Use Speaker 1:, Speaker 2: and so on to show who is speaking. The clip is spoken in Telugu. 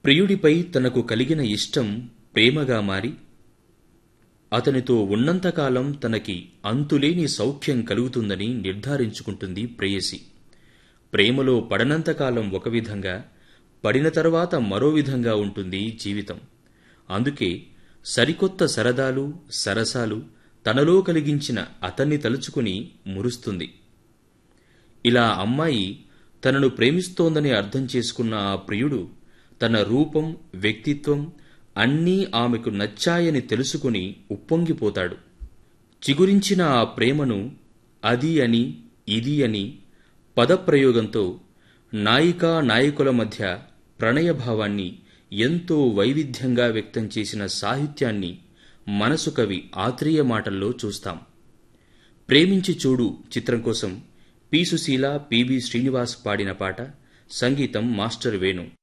Speaker 1: ప్రియుడిపై తనకు కలిగిన ఇష్టం ప్రేమగా మారి అతనితో ఉన్నంతకాలం తనకి అంతులేని సౌఖ్యం కలుగుతుందని నిర్ధారించుకుంటుంది ప్రేయసి ప్రేమలో పడనంతకాలం ఒక విధంగా పడిన తర్వాత మరో విధంగా ఉంటుంది జీవితం అందుకే సరికొత్త సరదాలు సరసాలు తనలో కలిగించిన అతన్ని తలుచుకుని మురుస్తుంది ఇలా అమ్మాయి తనను ప్రేమిస్తోందని అర్థం చేసుకున్న ఆ ప్రియుడు తన రూపం వ్యక్తిత్వం అన్నీ ఆమెకు నచ్చాయని తెలుసుకుని ఉప్పొంగిపోతాడు చిగురించిన ఆ ప్రేమను అది అని ఇది అని పదప్రయోగంతో నాయికా నాయకుల మధ్య ప్రణయభావాన్ని ఎంతో వైవిధ్యంగా వ్యక్తం చేసిన సాహిత్యాన్ని మనసు కవి ఆత్రేయ మాటల్లో చూస్తాం ప్రేమించి చూడు చిత్రం కోసం పి సుశీల పిబి శ్రీనివాస్ పాడిన పాట సంగీతం మాస్టర్ వేణు